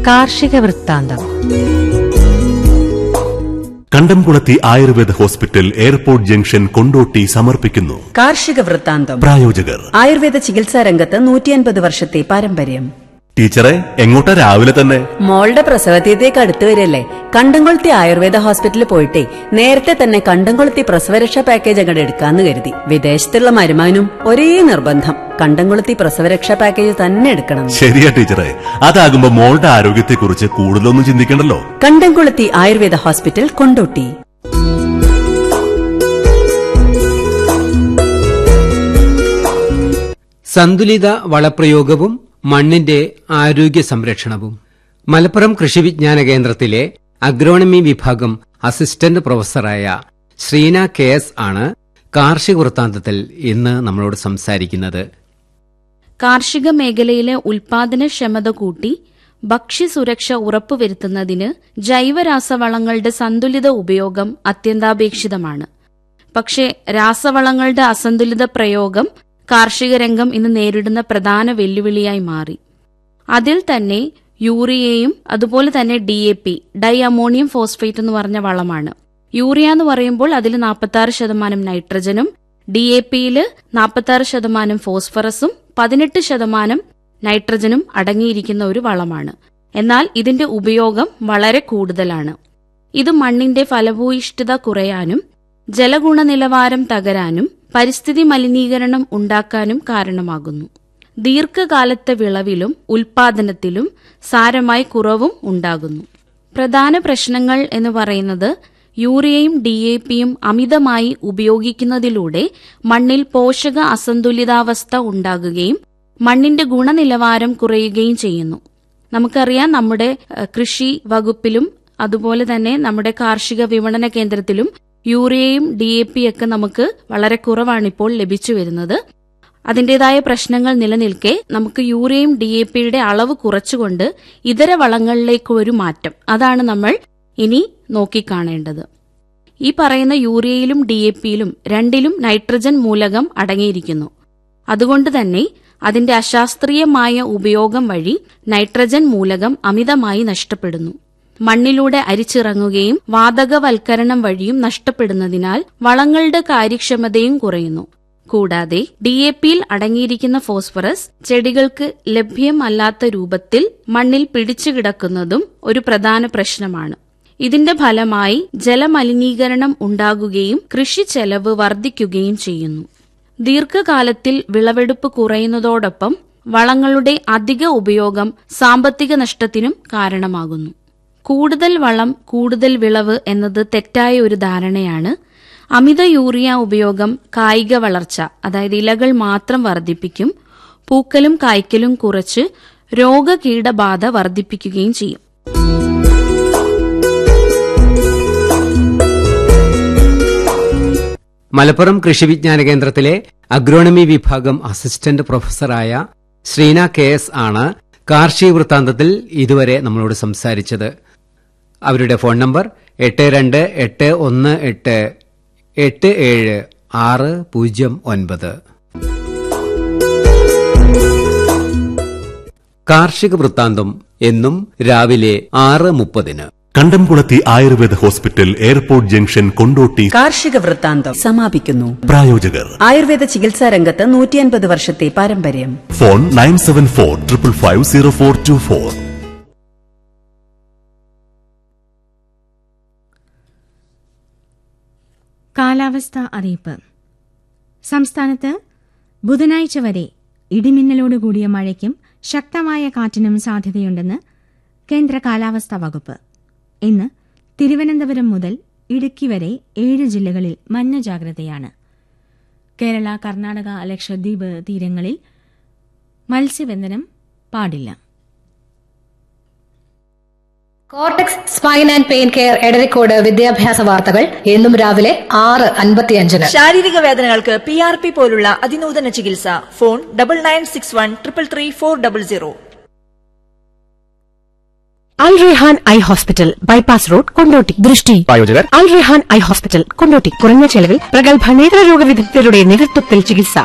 കാർഷിക വൃത്താന്തം കണ്ടംകുളത്തി ആയുർവേദ ഹോസ്പിറ്റൽ എയർപോർട്ട് ജംഗ്ഷൻ കൊണ്ടോട്ടി സമർപ്പിക്കുന്നു കാർഷിക വൃത്താന്തം പ്രായോജകർ ആയുർവേദ ചികിത്സാ രംഗത്ത് നൂറ്റിയൻപത് വർഷത്തെ പാരമ്പര്യം ടീച്ചറെ എങ്ങോട്ടാ രാവിലെ തന്നെ മോളുടെ പ്രസവതീയത്തേക്ക് അടുത്ത് വരില്ലേ കണ്ടംകൊളുത്തി ആയുർവേദ ഹോസ്പിറ്റലിൽ പോയിട്ടേ നേരത്തെ തന്നെ കണ്ടംകൊളുത്തി പ്രസവരക്ഷാ പാക്കേജ് അങ്ങോട്ട് എടുക്കാന്ന് കരുതി വിദേശത്തുള്ള മരുമാനും ഒരേ നിർബന്ധം കണ്ടംകൊളുത്തി പ്രസവരക്ഷാ പാക്കേജ് തന്നെ എടുക്കണം ശരിയാ ടീച്ചറെ അതാകുമ്പോ മോളുടെ ആരോഗ്യത്തെക്കുറിച്ച് കൂടുതലൊന്നും ചിന്തിക്കണ്ടല്ലോ കണ്ടംകൊളുത്തി ആയുർവേദ ഹോസ്പിറ്റൽ കൊണ്ടോട്ടി സന്തുലിത വളപ്രയോഗവും മണ്ണിന്റെ ആരോഗ്യ സംരക്ഷണവും മലപ്പുറം കൃഷി വിജ്ഞാന കേന്ദ്രത്തിലെ അഗ്രോണമി വിഭാഗം അസിസ്റ്റന്റ് പ്രൊഫസറായ ശ്രീന കെ എസ് ആണ് കാർഷിക വൃത്താന്തത്തിൽ ഇന്ന് നമ്മളോട് സംസാരിക്കുന്നത് കാർഷിക മേഖലയിലെ ഉൽപാദനക്ഷമത കൂട്ടി ഭക്ഷ്യസുരക്ഷ ഉറപ്പുവരുത്തുന്നതിന് ജൈവരാസവളങ്ങളുടെ സന്തുലിത ഉപയോഗം അത്യന്താപേക്ഷിതമാണ് പക്ഷേ രാസവളങ്ങളുടെ അസന്തുലിത പ്രയോഗം കാർഷിക രംഗം ഇന്ന് നേരിടുന്ന പ്രധാന വെല്ലുവിളിയായി മാറി അതിൽ തന്നെ യൂറിയയും അതുപോലെ തന്നെ D A P di ammonium phosphate എന്ന് പറഞ്ഞ വളമാണ് യൂറിയ എന്ന് പറയുമ്പോൾ അതിൽ നാൽപ്പത്തി ആറ് ശതമാനം നൈട്രജനും ഡി എ പിയില് നാൽപ്പത്തി ആറ് ശതമാനം ഫോസ്ഫറസും പതിനെട്ട് ശതമാനം നൈട്രജനും അടങ്ങിയിരിക്കുന്ന ഒരു വളമാണ് എന്നാൽ ഇതിന്റെ ഉപയോഗം വളരെ കൂടുതലാണ് ഇത് മണ്ണിന്റെ ഫലഭൂയിഷ്ഠത കുറയാനും ജലഗുണനിലവാരം തകരാനും പരിസ്ഥിതി മലിനീകരണം ഉണ്ടാക്കാനും കാരണമാകുന്നു ദീർഘകാലത്തെ വിളവിലും ഉൽപാദനത്തിലും സാരമായി കുറവും ഉണ്ടാകുന്നു പ്രധാന പ്രശ്നങ്ങൾ എന്ന് പറയുന്നത് യൂറിയയും ഡി എ പിയും അമിതമായി ഉപയോഗിക്കുന്നതിലൂടെ മണ്ണിൽ പോഷക അസന്തുലിതാവസ്ഥ ഉണ്ടാകുകയും മണ്ണിന്റെ ഗുണനിലവാരം കുറയുകയും ചെയ്യുന്നു നമുക്കറിയാം നമ്മുടെ ഏഹ്, കൃഷി വകുപ്പിലും അതുപോലെ തന്നെ നമ്മുടെ കാർഷിക വിപണന കേന്ദ്രത്തിലും യൂറിയയും ഡി എ പി ഒക്കെ നമുക്ക് വളരെ കുറവാണ് ഇപ്പോൾ ലഭിച്ചു വരുന്നത് അതിന്റേതായ പ്രശ്നങ്ങൾ നിലനിൽക്കെ നമുക്ക് യൂറിയയും ഡി എ പിയുടെ അളവ് കുറച്ചുകൊണ്ട് ഇതര വളങ്ങളിലേക്ക് ഒരു മാറ്റം അതാണ് നമ്മൾ ഇനി നോക്കിക്കാണേണ്ടത് ഈ പറയുന്ന യൂറിയയിലും ഡി എ പിയിലും രണ്ടിലും നൈട്രജൻ മൂലകം അടങ്ങിയിരിക്കുന്നു അതുകൊണ്ട് തന്നെ അതിന്റെ അശാസ്ത്രീയമായ ഉപയോഗം വഴി നൈട്രജൻ മൂലകം അമിതമായി നഷ്ടപ്പെടുന്നു മണ്ണിലൂടെ അരിച്ചിറങ്ങുകയും വാതകവൽക്കരണം വഴിയും നഷ്ടപ്പെടുന്നതിനാൽ വളങ്ങളുടെ കാര്യക്ഷമതയും കുറയുന്നു കൂടാതെ ഡി എ പിയിൽ അടങ്ങിയിരിക്കുന്ന ഫോസ്ഫറസ് ചെടികൾക്ക് ലഭ്യമല്ലാത്ത രൂപത്തിൽ മണ്ണിൽ പിടിച്ചുകിടക്കുന്നതും ഒരു പ്രധാന പ്രശ്നമാണ് ഇതിന്റെ ഫലമായി ജലമലിനീകരണം ഉണ്ടാകുകയും കൃഷി ചെലവ് വർദ്ധിക്കുകയും ചെയ്യുന്നു ദീർഘകാലത്തിൽ വിളവെടുപ്പ് കുറയുന്നതോടൊപ്പം വളങ്ങളുടെ അധിക ഉപയോഗം സാമ്പത്തിക നഷ്ടത്തിനും കാരണമാകുന്നു കൂടുതൽ വളം കൂടുതൽ വിളവ് എന്നത് തെറ്റായ ഒരു ധാരണയാണ് അമിത യൂറിയ ഉപയോഗം കായിക വളർച്ച അതായത് ഇലകൾ മാത്രം വർദ്ധിപ്പിക്കും പൂക്കലും കായ്ക്കലും കുറച്ച് രോഗകീടബാധ വർദ്ധിപ്പിക്കുകയും ചെയ്യും മലപ്പുറം കൃഷി വിജ്ഞാന കേന്ദ്രത്തിലെ അഗ്രോണമി വിഭാഗം അസിസ്റ്റന്റ് പ്രൊഫസറായ ശ്രീന കെ എസ് ആണ് കാർഷിക വൃത്താന്തത്തിൽ ഇതുവരെ നമ്മളോട് സംസാരിച്ചത് അവരുടെ ഫോൺ നമ്പർ എട്ട് രണ്ട് എട്ട് ഒന്ന് എട്ട് എട്ട് ഏഴ് ആറ് പൂജ്യം ഒൻപത് കാർഷിക വൃത്താന്തം എന്നും രാവിലെ ആറ് മുപ്പതിന് കണ്ടംകുളത്തി ആയുർവേദ ഹോസ്പിറ്റൽ എയർപോർട്ട് ജംഗ്ഷൻ കൊണ്ടോട്ടി കാർഷിക വൃത്താന്തം സമാപിക്കുന്നു പ്രായോജകർ ആയുർവേദ ചികിത്സാ രംഗത്ത് നൂറ്റിയൻപത് വർഷത്തെ പാരമ്പര്യം phone nine seven four triple five zero four two four കാലാവസ്ഥ അറിയിപ്പ് സംസ്ഥാനത്ത് ബുധനാഴ്ച വരെ ഇടിമിന്നലോടുകൂടിയ മഴയ്ക്കും ശക്തമായ കാറ്റിനും സാധ്യതയുണ്ടെന്ന് കേന്ദ്ര കാലാവസ്ഥാ വകുപ്പ് ഇന്ന് തിരുവനന്തപുരം മുതൽ ഇടുക്കി വരെ ഏഴ് ജില്ലകളിൽ മഞ്ഞ ജാഗ്രതയാണ് കേരള കർണാടക ലക്ഷദ്വീപ് തീരങ്ങളിൽ മത്സ്യബന്ധനം പാടില്ല cortex spine and pain care Edarikode വിദ്യാഭ്യാസ വാർത്തകൾ എന്നും രാവിലെ ആറ് അൻപത്തിയഞ്ചിന് ശാരീരിക വേദനകൾക്ക് പി ആർ പി പോലുള്ള അതിനൂതന ചികിത്സ phone double nine six one triple three four double zero Al Rehan eye hospital bypass road Kondotty ദൃഷ്ടി പ്രായോജകർ അൽ റെഹാൻ ഐ ഹോസ്പിറ്റൽ കൊണ്ടോട്ടി കുറഞ്ഞ ചെലവിൽ പ്രഗത്ഭ നേത്രരോഗ വിദഗ്ധരുടെ നേതൃത്വത്തിൽ ചികിത്സ